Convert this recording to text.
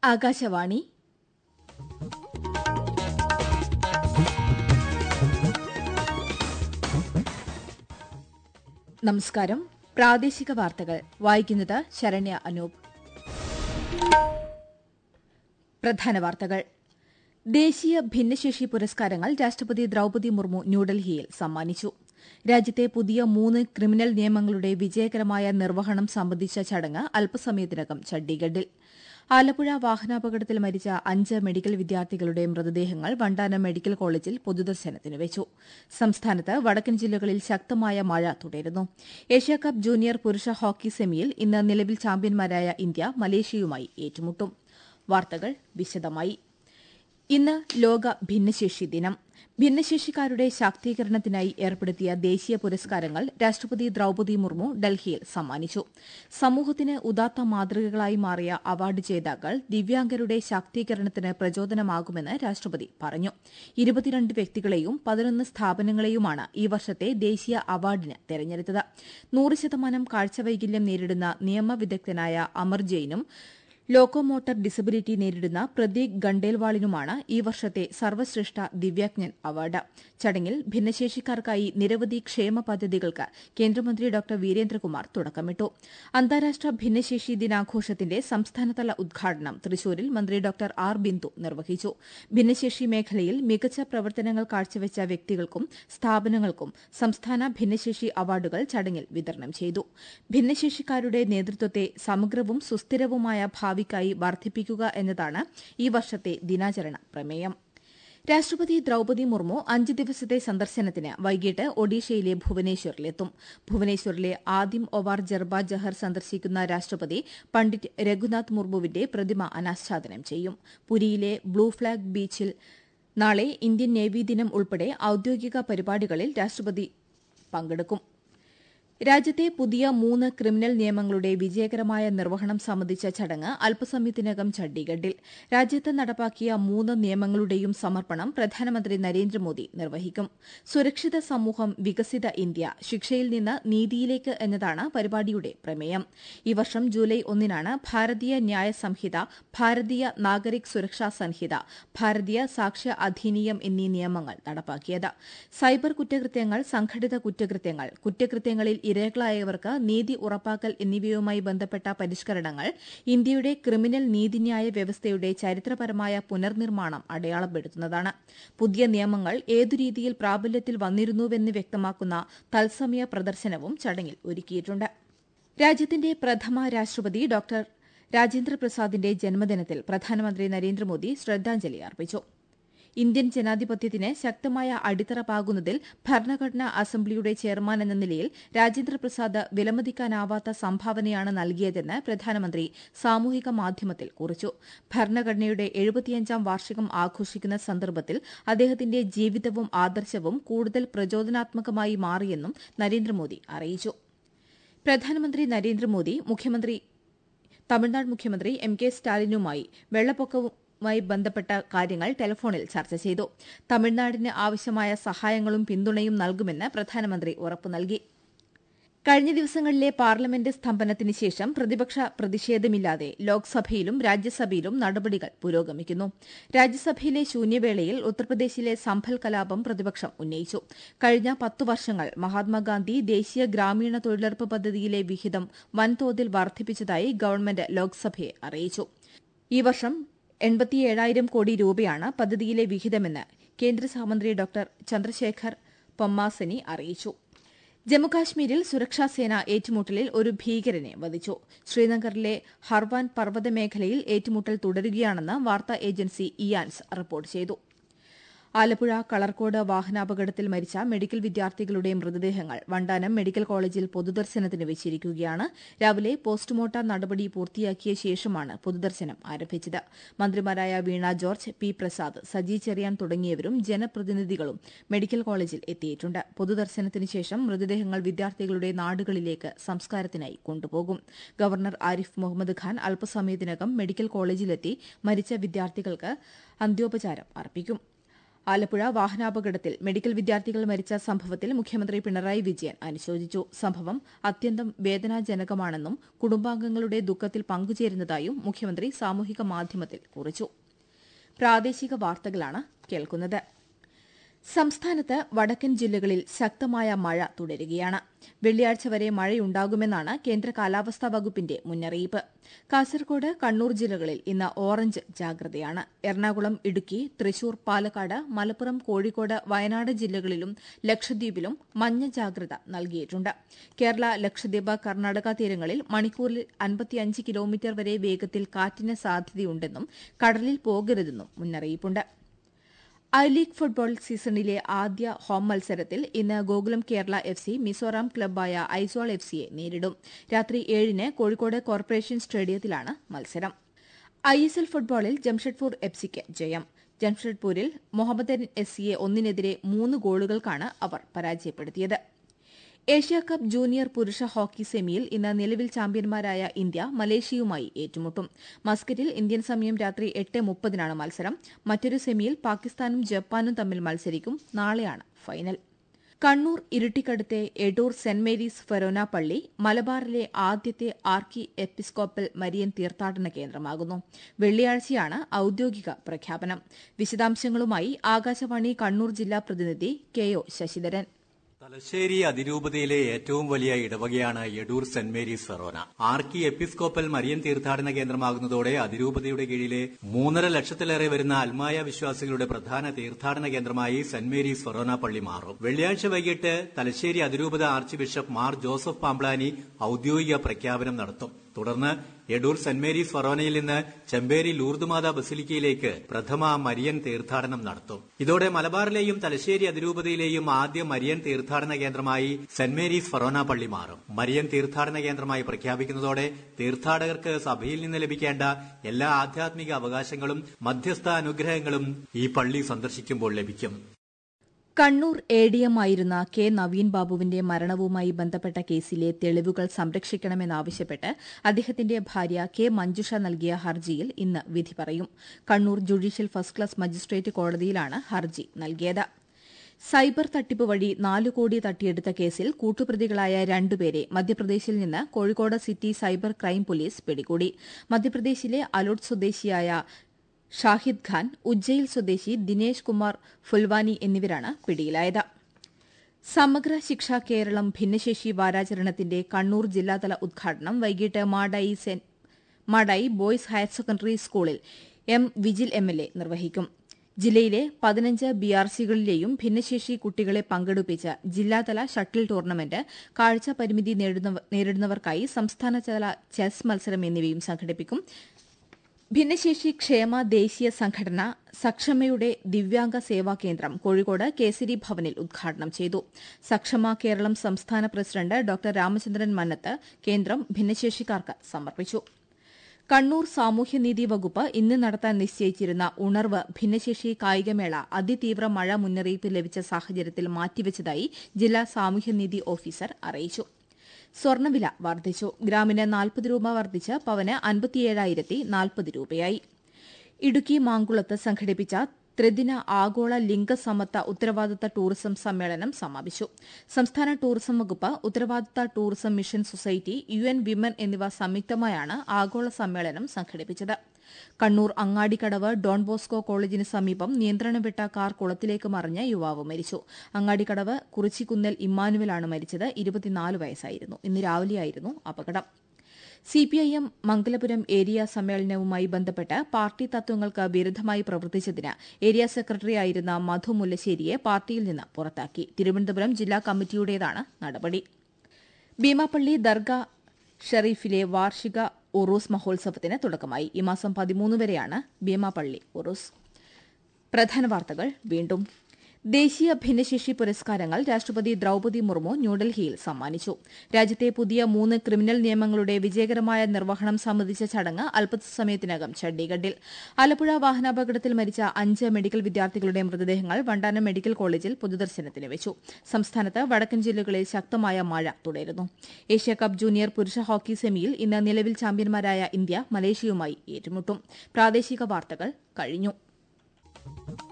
ആകാശവാണി നമസ്കാരം പ്രാദേശിക വാർത്തകൾ വായിക്കുന്നത് ശരണ്യ അനൂപ് പ്രധാന വാർത്തകൾ ദേശീയ ഭിന്നശേഷി പുരസ്കാരങ്ങൾ രാഷ്ട്രപതി ദ്രൌപദി മുർമു ന്യൂഡൽഹിയിൽ സമ്മാനിച്ചു രാജ്യത്തെ പുതിയ മൂന്ന് ക്രിമിനൽ നിയമങ്ങളുടെ വിജയകരമായ നിർവഹണം സംബന്ധിച്ച ചടങ്ങ് അല്പസമയത്തിനകം ചണ്ഡീഗഡിൽ ആലപ്പുഴ വാഹനാപകടത്തിൽ മരിച്ച അഞ്ച് മെഡിക്കൽ വിദ്യാർത്ഥികളുടെ മൃതദേഹങ്ങൾ വണ്ടാനം മെഡിക്കൽ കോളേജിൽ പൊതുദർശനത്തിന് വെച്ചു സംസ്ഥാനത്ത് വടക്കൻ ജില്ലകളിൽ ശക്തമായ മഴ തുടരുന്നു ഏഷ്യാകപ്പ് ജൂനിയർ പുരുഷ ഹോക്കി സെമിയിൽ ഇന്ന് നിലവിൽ ചാമ്പ്യന്മാരായ ഇന്ത്യ മലേഷ്യയുമായി ഏറ്റുമുട്ടും വാർത്തകൾ വിശദമായി ഇന്ന് ലോക ഭിന്നശേഷി ദിനം ഭിന്നശേഷിക്കാരുടെ ശാക്തീകരണത്തിനായി ഏർപ്പെടുത്തിയ ദേശീയ പുരസ്കാരങ്ങൾ രാഷ്ട്രപതി ദ്രൌപദി മുർമു ഡൽഹിയിൽ സമ്മാനിച്ചു സമൂഹത്തിന് ഉദാത്ത മാതൃകകളായി മാറിയ അവാർഡ് ജേതാക്കൾ ദിവ്യാംഗരുടെ ശാക്തീകരണത്തിന് പ്രചോദനമാകുമെന്ന് രാഷ്ട്രപതി പറഞ്ഞു ഇരുപത്തിരണ്ട് വ്യക്തികളെയും പതിനൊന്ന് സ്ഥാപനങ്ങളെയുമാണ് ഈ വർഷത്തെ ദേശീയ അവാർഡിന് തെരഞ്ഞെടുത്തത് നൂറ് ശതമാനം കാഴ്ചവൈകല്യം നേരിടുന്ന നിയമവിദഗ്ധനായ അമർ ജെയിനും ലോക്കോമോട്ടർ ഡിസബിലിറ്റി നേരിടുന്ന പ്രതീക് ഗണ്ടേൽവാളിനുമാണ് ഈ വർഷത്തെ സർവശ്രേഷ്ഠ ദിവ്യാജ്ഞൻ അവാർഡ് ചടങ്ങിൽ ഭിന്നശേഷിക്കാർക്കായി നിരവധി ക്ഷേമ പദ്ധതികൾക്ക് കേന്ദ്രമന്ത്രി ഡോക്ടർ വീരേന്ദ്രകുമാർ തുടക്കമിട്ടു അന്താരാഷ്ട്ര ഭിന്നശേഷി ദിനാഘോഷത്തിന്റെ സംസ്ഥാനതല ഉദ്ഘാടനം തൃശൂരിൽ മന്ത്രി ഡോക്ടർ ആർ ബിന്ദു നിർവഹിച്ചു ഭിന്നശേഷി മേഖലയിൽ മികച്ച പ്രവർത്തനങ്ങൾ കാഴ്ചവെച്ച വ്യക്തികൾക്കും സ്ഥാപനങ്ങൾക്കും സംസ്ഥാന ഭിന്നശേഷി അവാർഡുകൾ ചടങ്ങിൽ വിതരണം ചെയ്തു ഭിന്നശേഷിക്കാരുടെ നേതൃത്വത്തെ സമഗ്രവും സുസ്ഥിരവുമായ ഭാവിക്കായി വർദ്ധിപ്പിക്കുക എന്നതാണ് ഈ വർഷത്തെ ദിനാചരണ പ്രമേയം രാഷ്ട്രപതി ദ്രൌപദി മുർമു അഞ്ച് ദിവസത്തെ സന്ദർശനത്തിന് വൈകിട്ട് ഒഡീഷയിലെ ഭുവനേശ്വറിലെത്തും ഭുവനേശ്വറിലെ ആദിം ഒവാർ ജർബ ജഹർ സന്ദർശിക്കുന്ന രാഷ്ട്രപതി പണ്ഡിറ്റ് രഘുനാഥ് മുർമുവിന്റെ പ്രതിമ അനാച്ഛാദനം ചെയ്യും പുരിയിലെ ബ്ലൂ ഫ്ളാഗ് ബീച്ചിൽ നാളെ ഇന്ത്യൻ നേവി ദിനം ഉൾപ്പെടെ ഔദ്യോഗിക പരിപാടികളിൽ രാഷ്ട്രപതി പങ്കെടുക്കും രാജ്യത്തെ പുതിയ മൂന്ന് ക്രിമിനൽ നിയമങ്ങളുടെ വിജയകരമായ നിർവഹണം സംബന്ധിച്ച ചടങ്ങ് അല്പസമയത്തിനകം ചണ്ഡീഗഡിൽ രാജ്യത്ത് നടപ്പാക്കിയ മൂന്ന് നിയമങ്ങളുടെയും സമർപ്പണം പ്രധാനമന്ത്രി നരേന്ദ്രമോദി നിർവഹിക്കും സുരക്ഷിത സമൂഹം വികസിത ഇന്ത്യ ശിക്ഷയിൽ നിന്ന് നീതിയിലേക്ക് എന്നതാണ് പരിപാടിയുടെ പ്രമേയം ഈ വർഷം ജൂലൈ ഒന്നിനാണ് ഭാരതീയ ന്യായ സംഹിത ഭാരതീയ നാഗരിക് സുരക്ഷാ സംഹിത ഭാരതീയ സാക്ഷ്യ അധിനിയം എന്നീ നിയമങ്ങൾ നടപ്പാക്കിയത് സൈബർ കുറ്റകൃത്യങ്ങൾ സംഘടിത കുറ്റകൃത്യങ്ങൾ കുറ്റകൃത്യങ്ങളിൽ ഇരകളായവർക്ക് നീതി ഉറപ്പാക്കൽ എന്നിവയുമായി ബന്ധപ്പെട്ട പരിഷ്കരണങ്ങൾ ഇന്ത്യയുടെ ക്രിമിനൽ നീതിന്യായ വ്യവസ്ഥയുടെ ചരിത്രപരമായ പുനർനിർമ്മാണം അടയാളപ്പെടുത്തുന്നതാണ് പുതിയ നിയമങ്ങൾ ഏതു രീതിയിൽ പ്രാബല്യത്തിൽ വന്നിരുന്നുവെന്ന് വ്യക്തമാക്കുന്ന തത്സമയ പ്രദർശനവും ചടങ്ങിൽ ഒരുക്കിയിട്ടുണ്ട് രാജ്യത്തിന്റെ പ്രഥമ രാഷ്ട്രപതി ഡോക്ടർ രാജേന്ദ്രപ്രസാദിന്റെ ജന്മദിനത്തിൽ പ്രധാനമന്ത്രി നരേന്ദ്രമോദി ശ്രദ്ധാഞ്ജലി അർപ്പിച്ചു ഇന്ത്യൻ ജനാധിപത്യത്തിന് ശക്തമായ അടിത്തറ പാകുന്നതിൽ ഭരണഘടനാ അസംബ്ലിയുടെ ചെയർമാൻ എന്ന നിലയിൽ രാജേന്ദ്രപ്രസാദ് വിലമതിക്കാനാവാത്ത സംഭാവനയാണ് നൽകിയതെന്ന് പ്രധാനമന്ത്രി സാമൂഹിക മാധ്യമത്തിൽ കുറിച്ചു ഭരണഘടനയുടെ എഴുപത്തിയഞ്ചാം വാർഷികം ആഘോഷിക്കുന്ന സന്ദർഭത്തിൽ അദ്ദേഹത്തിന്റെ ജീവിതവും ആദർശവും കൂടുതൽ പ്രചോദനാത്മകമായി മാറിയെന്നും നരേന്ദ്രമോദി അറിയിച്ചു പ്രധാനമന്ത്രി നരേന്ദ്രമോദി മുഖ്യമന്ത്രി തമിഴ്നാട് മുഖ്യമന്ത്രി എം കെ സ്റ്റാലിനുമായി വെള്ളപ്പൊക്കവും മായി ബന്ധപ്പെട്ട കാര്യങ്ങൾ ടെലിഫോണിൽ ചർച്ച ചെയ്തു തമിഴ്നാടിന് ആവശ്യമായ സഹായങ്ങളും പിന്തുണയും നൽകുമെന്ന് പ്രധാനമന്ത്രി ഉറപ്പു നൽകി കഴിഞ്ഞ ദിവസങ്ങളിലെ പാർലമെന്റ് സ്തംഭനത്തിന് ശേഷം പ്രതിപക്ഷ പ്രതിഷേധമില്ലാതെ ലോക്സഭയിലും രാജ്യസഭയിലും നടപടികൾ പുരോഗമിക്കുന്നു രാജ്യസഭയിലെ ശൂന്യവേളയിൽ ഉത്തർപ്രദേശിലെ സംഭൽ കലാപം പ്രതിപക്ഷം ഉന്നയിച്ചു കഴിഞ്ഞ പത്തു വർഷങ്ങൾ മഹാത്മാഗാന്ധി ദേശീയ ഗ്രാമീണ തൊഴിലുറപ്പ് പദ്ധതിയിലെ വിഹിതം വൻതോതിൽ വർദ്ധിപ്പിച്ചതായി ഗവൺമെന്റ് ലോക്സഭയെ അറിയിച്ചു ഈ വർഷം എൺപത്തിയേഴായിരം കോടി രൂപയാണ് പദ്ധതിയിലെ വിഹിതമെന്ന് കേന്ദ്ര സഹമന്ത്രി ഡോക്ടർ ചന്ദ്രശേഖർ പൊമ്മാസനി അറിയിച്ചു ജമ്മുകാശ്മീരിൽ സുരക്ഷാസേന ഏറ്റുമുട്ടലിൽ ഒരു ഭീകരനെ വധിച്ചു ശ്രീനഗറിലെ ഹർവാൻ പർവ്വത മേഖലയിൽ ഏറ്റുമുട്ടൽ തുടരുകയാണെന്ന് വാർത്താ ഏജൻസി ഇയാൻസ് റിപ്പോർട്ട് ചെയ്തു ആലപ്പുഴ കളർക്കോട് വാഹനാപകടത്തിൽ മരിച്ച മെഡിക്കൽ വിദ്യാർത്ഥികളുടെ മൃതദേഹങ്ങൾ വണ്ടാനം മെഡിക്കൽ കോളേജിൽ പൊതുദർശനത്തിന് വെച്ചിരിക്കുകയാണ് രാവിലെ പോസ്റ്റ്മോർട്ടം നടപടി പൂർത്തിയാക്കിയ ശേഷമാണ് പൊതുദർശനം ആരംഭിച്ചത് മന്ത്രിമാരായ വീണ ജോർജ് പി പ്രസാദ് സജി ചെറിയാൻ തുടങ്ങിയവരും ജനപ്രതിനിധികളും മെഡിക്കൽ കോളേജിൽ എത്തിയിട്ടുണ്ട് പൊതുദർശനത്തിന് ശേഷം മൃതദേഹങ്ങൾ വിദ്യാർത്ഥികളുടെ നാടുകളിലേക്ക് സംസ്കാരത്തിനായി കൊണ്ടുപോകും ഗവർണർ ആരിഫ് മുഹമ്മദ് ഖാൻ അല്പസമയത്തിനകം മെഡിക്കൽ കോളേജിലെത്തി മരിച്ച വിദ്യാർത്ഥികൾക്ക് അന്ത്യോപചാരം അർപ്പിക്കും ആലപ്പുഴ വാഹനാപകടത്തിൽ മെഡിക്കൽ വിദ്യാർത്ഥികൾ മരിച്ച സംഭവത്തിൽ മുഖ്യമന്ത്രി പിണറായി വിജയൻ അനുശോചിച്ചു സംഭവം അത്യന്തം വേദനാജനകമാണെന്നും കുടുംബാംഗങ്ങളുടെ ദുഃഖത്തിൽ പങ്കുചേരുന്നതായും മുഖ്യമന്ത്രി സാമൂഹിക മാധ്യമത്തിൽ കുറിച്ചു പ്രാദേശിക വാർത്തകളാണ് കേൾക്കുന്നത് സംസ്ഥാനത്ത് വടക്കൻ ജില്ലകളിൽ ശക്തമായ മഴ തുടരുകയാണ് വെള്ളിയാഴ്ച വരെ മഴയുണ്ടാകുമെന്നാണ് കേന്ദ്ര കാലാവസ്ഥാ വകുപ്പിന്റെ മുന്നറിയിപ്പ് കാസർകോട് കണ്ണൂർ ജില്ലകളിൽ ഇന്ന് ഓറഞ്ച് ജാഗ്രതയാണ് എറണാകുളം ഇടുക്കി തൃശൂർ പാലക്കാട് മലപ്പുറം കോഴിക്കോട് വയനാട് ജില്ലകളിലും ലക്ഷദ്വീപിലും മഞ്ഞ ജാഗ്രത നൽകിയിട്ടുണ്ട് കേരള ലക്ഷദ്വീപ് കർണാടക തീരങ്ങളിൽ മണിക്കൂറിൽ അൻപത്തിയഞ്ച് കിലോമീറ്റർ വരെ വേഗത്തിൽ കാറ്റിന് സാധ്യതയുണ്ടെന്നും കടലിൽ പോകരുതെന്നും മുന്നറിയിപ്പുണ്ട് ഐ ലീഗ് ഫുട്ബോൾ സീസണിലെ ആദ്യ ഹോം മത്സരത്തിൽ ഇന്ന് ഗോകുലം കേരള എഫ് സി മിസോറാം ക്ലബ്ബായ ഐസോൾ എഫ് സിയെ നേരിടും രാത്രി ഏഴിന് കോഴിക്കോട് കോർപ്പറേഷൻ സ്റ്റേഡിയത്തിലാണ് മത്സരം ഐ എസ് എൽ ഫുട്ബോളിൽ ജംഷഡ്പൂർ എഫ് സിക്ക് ജയം ജംഷഡ്പൂരിൽ മുഹമ്മദൻ എസ് സിയെ ഒന്നിനെതിരെ മൂന്ന് ഗോളുകൾക്കാണ് അവർ പരാജയപ്പെടുത്തിയത് ഏഷ്യ കപ്പ് ജൂനിയർ പുരുഷ ഹോക്കി സെമിയിൽ ഇന്ന് നിലവിൽ ചാമ്പ്യന്മാരായ ഇന്ത്യ മലേഷ്യയുമായി ഏറ്റുമുട്ടും മസ്കറ്റിൽ ഇന്ത്യൻ സമയം രാത്രി എട്ട് മുപ്പതിനാണ് മത്സരം മറ്റൊരു സെമിയിൽ പാകിസ്ഥാനും ജപ്പാനും തമ്മിൽ മത്സരിക്കും നാളെയാണ് ഫൈനൽ കണ്ണൂർ ഇരിട്ടിക്കടുത്തെ എഡൂർ സെന്റ് മേരീസ് ഫെറോന പള്ളി മലബാറിലെ ആദ്യത്തെ ആർക്കി എപ്പിസ്കോപ്പൽ മരിയൻ തീർത്ഥാടന കേന്ദ്രമാകുന്നു വെള്ളിയാഴ്ചയാണ് ഔദ്യോഗിക പ്രഖ്യാപനം വിശദാംശങ്ങളുമായി ആകാശവാണി കണ്ണൂർ ജില്ലാ പ്രതിനിധി കെ ഒ ശശിധരൻ തലശ്ശേരി അതിരൂപതയിലെ ഏറ്റവും വലിയ ഇടവകയാണ് Edoor saint Mary's forane archiepiscopal Marian തീർത്ഥാടന കേന്ദ്രമാകുന്നതോടെ അതിരൂപതയുടെ കീഴിലെ മൂന്നര ലക്ഷത്തിലേറെ വരുന്ന അൽമായ വിശ്വാസികളുടെ പ്രധാന തീർത്ഥാടന കേന്ദ്രമായി സെന്റ് മേരീസ് ഫെറോന പള്ളി മാറും വെള്ളിയാഴ്ച വൈകിട്ട് തലശ്ശേരി അതിരൂപത archbishop Mar Joseph Pamplany ഔദ്യോഗിക പ്രഖ്യാപനം നടത്തും തുടർന്ന് എഡൂർ സെന്റ് മേരീസ് ഫൊറോനയിൽ നിന്ന് ചെമ്പേരി ലൂർദുമാത ബസിലിക്കയിലേക്ക് പ്രഥമ മരിയൻ തീർത്ഥാടനം നടത്തും ഇതോടെ മലബാറിലെയും തലശ്ശേരി അതിരൂപതയിലെയും ആദ്യ മരിയൻ തീർത്ഥാടന കേന്ദ്രമായി സെന്റ് മേരീസ് ഫൊറോന പള്ളി മാറും മരിയൻ തീർത്ഥാടന കേന്ദ്രമായി പ്രഖ്യാപിക്കുന്നതോടെ തീർത്ഥാടകർക്ക് സഭയിൽ നിന്ന് ലഭിക്കേണ്ട എല്ലാ ആധ്യാത്മിക അവകാശങ്ങളും മധ്യസ്ഥ അനുഗ്രഹങ്ങളും ഈ പള്ളി സന്ദർശിക്കുമ്പോൾ ലഭിക്കും കണ്ണൂർ എ ഡി എം ആയിരുന്ന കെ നവീൻ ബാബുവിന്റെ മരണവുമായി ബന്ധപ്പെട്ട കേസിലെ തെളിവുകൾ സംരക്ഷിക്കണമെന്നാവശ്യപ്പെട്ട് അദ്ദേഹത്തിന്റെ ഭാര്യ കെ മഞ്ജുഷ നൽകിയ ഹർജിയിൽ ഇന്ന് വിധി പറയും Kannur judicial first class magistrate കോടതിയിലാണ് ഹർജി നൽകിയത് സൈബർ തട്ടിപ്പ് വഴി നാല് കോടി തട്ടിയെടുത്ത കേസിൽ കൂട്ടുപ്രതികളായ രണ്ടുപേരെ മധ്യപ്രദേശിൽ നിന്ന് Kozhikode city cyber crime police പിടികൂടി മധ്യപ്രദേശിലെ അലോട്ട് സ്വദേശിയായ ഷാഹിദ് ഖാൻ ഉജ്ജയിൽ സ്വദേശി ദിനേശ് കുമാർ ഫുൽവാനി എന്നിവരാണ് പിടിയിലായത് സമഗ്ര ശിക്ഷ കേരളം ഭിന്നശേഷി വാരാചരണത്തിന്റെ കണ്ണൂർ ജില്ലാതല ഉദ്ഘാടനം വൈകിട്ട് Madayi Madayi boys higher secondary സ്കൂളിൽ M Vijil M L A നിർവഹിക്കും ജില്ലയിലെ പതിനഞ്ച് ബിആർസികളിലെയും ഭിന്നശേഷി കുട്ടികളെ പങ്കെടുപ്പിച്ച് ജില്ലാതല ഷട്ടിൽ ടൂർണമെന്റ് കാഴ്ച പരിമിതി നേരിടുന്നവർക്കായി സംസ്ഥാനതല ചെസ് മത്സരം എന്നിവയും സംഘടിപ്പിക്കും ഭിന്നശേഷി ക്ഷേമ ദേശീയ സംഘടന സക്ഷമയുടെ ദിവ്യാംഗ സേവാ കേന്ദ്രം കോഴിക്കോട് കേസരി ഭവനിൽ ഉദ്ഘാടനം ചെയ്തു സക്ഷമ കേരളം സംസ്ഥാന പ്രസിഡന്റ് ഡോക്ടർ രാമചന്ദ്രൻ മന്നത്ത് കേന്ദ്രം ഭിന്നശേഷിക്കാർക്ക് സമർപ്പിച്ചു കണ്ണൂർ സാമൂഹ്യനീതി വകുപ്പ് ഇന്ന് നടത്താൻ നിശ്ചയിച്ചിരുന്ന ഉണർവ് ഭിന്നശേഷി കായികമേള അതിതീവ്ര മഴ മുന്നറിയിപ്പ് ലഭിച്ച സാഹചര്യത്തിൽ മാറ്റിവച്ചതായി ജില്ലാ സാമൂഹ്യനീതി ഓഫീസർ അറിയിച്ചു സ്വർണ്ണവില വർദ്ധിച്ചു ഗ്രാമിന് നാൽപ്പത് രൂപ വർദ്ധിച്ച് പവന് അൻപത്തിയേഴായിരത്തി നാൽപ്പത് രൂപയായി ഇടുക്കി മാങ്കുളത്ത് സംഘടിപ്പിച്ച ത്രിദിന ആഗോള ലിംഗസമത്വ ഉത്തരവാദിത്ത ടൂറിസം സമ്മേളനം സമാപിച്ചു സംസ്ഥാന ടൂറിസം വകുപ്പ് ഉത്തരവാദിത്ത tourism mission society U N women എന്നിവ സംയുക്തമായാണ് ആഗോള സമ്മേളനം സംഘടിപ്പിച്ചത് കണ്ണൂർ അങ്ങാടിക്കടവ് ഡോൺ ബോസ്കോ കോളേജിന് സമീപം നിയന്ത്രണം വിട്ട കാർ കുളത്തിലേക്ക് മറിഞ്ഞ് യുവാവ് മരിച്ചു അങ്ങാടിക്കടവ് കുറിച്ചിക്കുന്നൽ ഇമ്മാനുവലാണ് മരിച്ചത് ഇരുപത്തിനാല് വയസ്സായിരുന്നു ഇന്ന് രാവിലെയായിരുന്നു അപകടം സിപിഐഎം മംഗലപുരം ഏരിയ സമ്മേളനവുമായി ബന്ധപ്പെട്ട് പാർട്ടി തത്വങ്ങൾക്ക് വിരുദ്ധമായി പ്രവർത്തിച്ചതിന് ഏരിയ സെക്രട്ടറിയായിരുന്ന മധു മുല്ലശ്ശേരിയെ പാർട്ടിയിൽ നിന്ന് പുറത്താക്കി തിരുവനന്തപുരം ജില്ലാ കമ്മിറ്റിയുടേതാണ് നടപടി ഭീമാപ്പള്ളി ദർഗ ഷെറീഫിലെ വാർഷിക ഉറൂസ് മഹോത്സവത്തിന് തുടക്കമായി ഈ മാസം പതിമൂന്ന് വരെയാണ് ഭീമാപ്പള്ളി ഉറൂസ് പ്രധാന വാർത്തകൾ വീണ്ടും ദേശീയ ഭിന്നശേഷി പുരസ്കാരങ്ങൾ രാഷ്ട്രപതി ദ്രൌപതി മുർമു ന്യൂഡൽഹിയിൽ സമ്മാനിച്ചു രാജ്യത്തെ പുതിയ മൂന്ന് ക്രിമിനൽ നിയമങ്ങളുടെ വിജയകരമായ നിർവഹണം സംബന്ധിച്ച ചടങ്ങ് അല്പസമയത്തിനകം ചണ്ഡീഗഡിൽ ആലപ്പുഴ വാഹനാപകടത്തിൽ മരിച്ച അഞ്ച് മെഡിക്കൽ വിദ്യാർത്ഥികളുടെ മൃതദേഹങ്ങൾ വണ്ടാനം മെഡിക്കൽ കോളേജിൽ പൊതുദർശനത്തിന് വെച്ചു സംസ്ഥാനത്ത് വടക്കൻ ജില്ലകളിൽ ശക്തമായ മഴ തുടരുന്നു ഏഷ്യാകപ്പ് ജൂനിയർ പുരുഷ ഹോക്കി സെമിയിൽ ഇന്ന് നിലവിൽ ചാമ്പ്യന്മാരായ ഇന്ത്യ മലേഷ്യയുമായി ഏറ്റുമുട്ടും പ്രാദേശിക വാർത്തകൾ കഴിഞ്ഞു